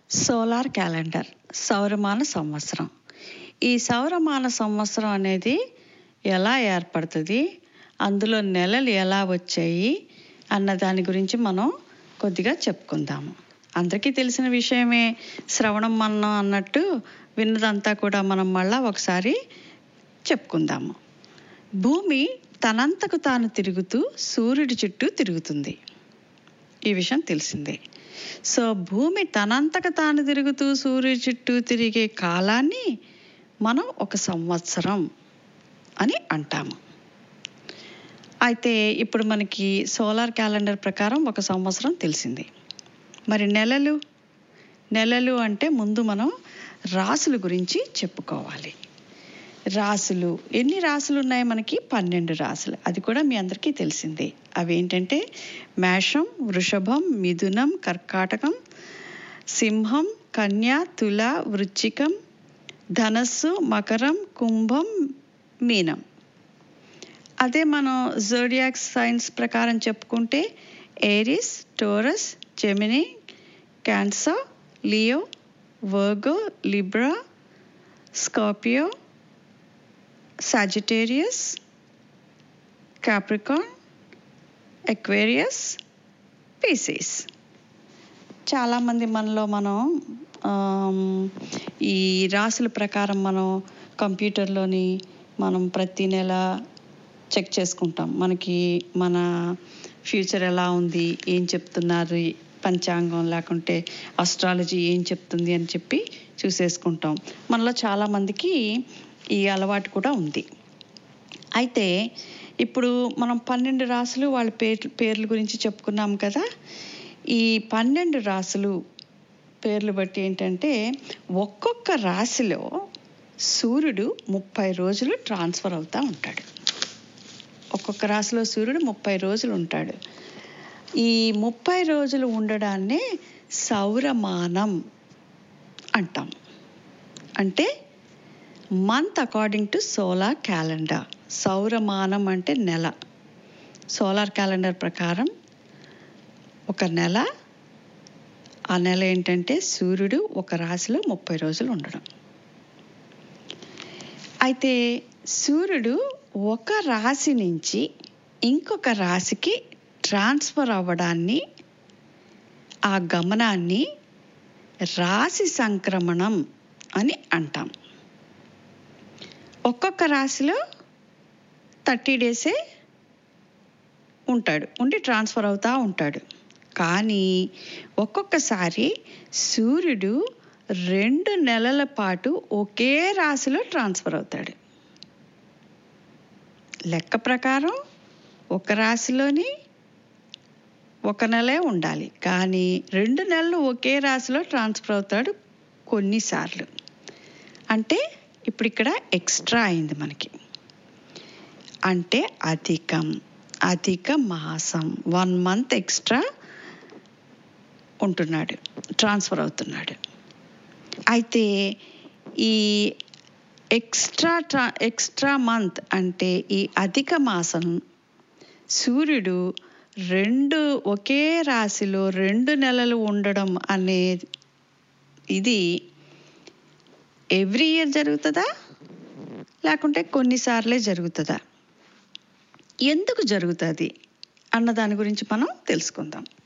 solar calendar సౌరమాన సంవత్సరం ఈ సౌరమాన సంవత్సరం అనేది ఎలా ఏర్పడుతుంది అందులో నెలలు ఎలా వచ్చాయి అన్న దాని గురించి మనం కొద్దిగా చెప్పుకుందాము అందరికీ తెలిసిన విషయమే శ్రవణం మన్నం అన్నట్టు విన్నదంతా కూడా మనం మళ్ళా ఒకసారి చెప్పుకుందాము భూమి తనంతకు తాను తిరుగుతూ సూర్యుడి చుట్టూ తిరుగుతుంది ఈ విషయం తెలిసిందే సో భూమి తనంతక తాను తిరుగుతూ సూర్యుడి చుట్టూ తిరిగే కాలాన్ని మనం ఒక సంవత్సరం అని అంటాము అయితే ఇప్పుడు మనకి సోలార్ క్యాలెండర్ ప్రకారం ఒక సంవత్సరం తెలిసింది మరి నెలలు నెలలు అంటే ముందు మనం రాసుల గురించి చెప్పుకోవాలి రాసులు ఎన్ని రాసులు ఉన్నాయి మనకి పన్నెండు రాసులు అది కూడా మీ అందరికీ తెలిసిందే అవి ఏంటంటే మేషం వృషభం మిథునం కర్కాటకం సింహం కన్య తుల వృచ్చికం ధనస్సు మకరం కుంభం మీనం అదే మనం జోడియాక్ సైన్స్ ప్రకారం చెప్పుకుంటే Aries Taurus Gemini Cancer Leo Virgo Libra Scorpio Sagittarius Capricorn Aquarius Pisces చాలామంది మనలో మనం ఆమ్, ఈ రాసుల ప్రకారం మనం కంప్యూటర్లోని మనం ప్రతి నెల చెక్ చేసుకుంటాం మనకి మన ఫ్యూచర్ ఎలా ఉంది ఏం చెప్తున్నారు పంచాంగం లేకుంటే అస్ట్రాలజీ ఏం చెప్తుంది అని చెప్పి చూసేసుకుంటాం మనలో చాలామందికి ఈ అలవాటు కూడా ఉంది అయితే ఇప్పుడు మనం పన్నెండు రాసులు వాళ్ళ పేర్లు పేర్ల గురించి చెప్పుకున్నాం కదా ఈ పన్నెండు రాసులు పేర్లు బట్టి ఏంటంటే ఒక్కొక్క రాశిలో సూర్యుడు ముప్పై రోజులు ట్రాన్స్ఫర్ అవుతూ ఉంటాడు ఒక్కొక్క రాశిలో సూర్యుడు ముప్పై రోజులు ఉంటాడు ఈ ముప్పై రోజులు ఉండడాన్నే సౌరమానం అంటాం అంటే month according to solar calendar సౌరమానం అంటే నెల సోలార్ క్యాలెండర్ ప్రకారం ఒక నెల ఆ నెల ఏంటంటే సూర్యుడు ఒక రాశిలో ముప్పై రోజులు ఉండడం అయితే సూర్యుడు ఒక రాశి నుంచి ఇంకొక రాశికి ట్రాన్స్ఫర్ అవ్వడాన్ని ఆ గమనాన్ని రాశి సంక్రమణం అని అంటాం ఒక్కొక్క రాశిలో థర్టీ డేసే ఉంటాడు ఉండి ట్రాన్స్ఫర్ అవుతూ ఉంటాడు కానీ ఒక్కొక్కసారి సూర్యుడు రెండు నెలల పాటు ఒకే రాశిలో ట్రాన్స్ఫర్ అవుతాడు లెక్క ప్రకారం ఒక రాశిలోని ఒక నెలే ఉండాలి కానీ రెండు నెలలు ఒకే రాశిలో ట్రాన్స్ఫర్ అవుతాడు కొన్నిసార్లు అంటే ఇప్పుడు ఇక్కడ ఎక్స్ట్రా అయింది మనకి అంటే అధికం అధిక మాసం వన్ మంత్ ఎక్స్ట్రా ఉంటున్నాడు ట్రాన్స్ఫర్ అవుతున్నాడు అయితే ఈ ఎక్స్ట్రా ట్రా ఎక్స్ట్రా మంత్ అంటే ఈ అధిక మాసం సూర్యుడు రెండు ఒకే రాశిలో రెండు నెలలు ఉండడం అనే ఇది ఎవ్రీ ఇయర్ జరుగుతుందా లేకుంటే కొన్నిసార్లే జరుగుతుందా ఎందుకు జరుగుతుంది అన్న దాని గురించి మనం తెలుసుకుందాం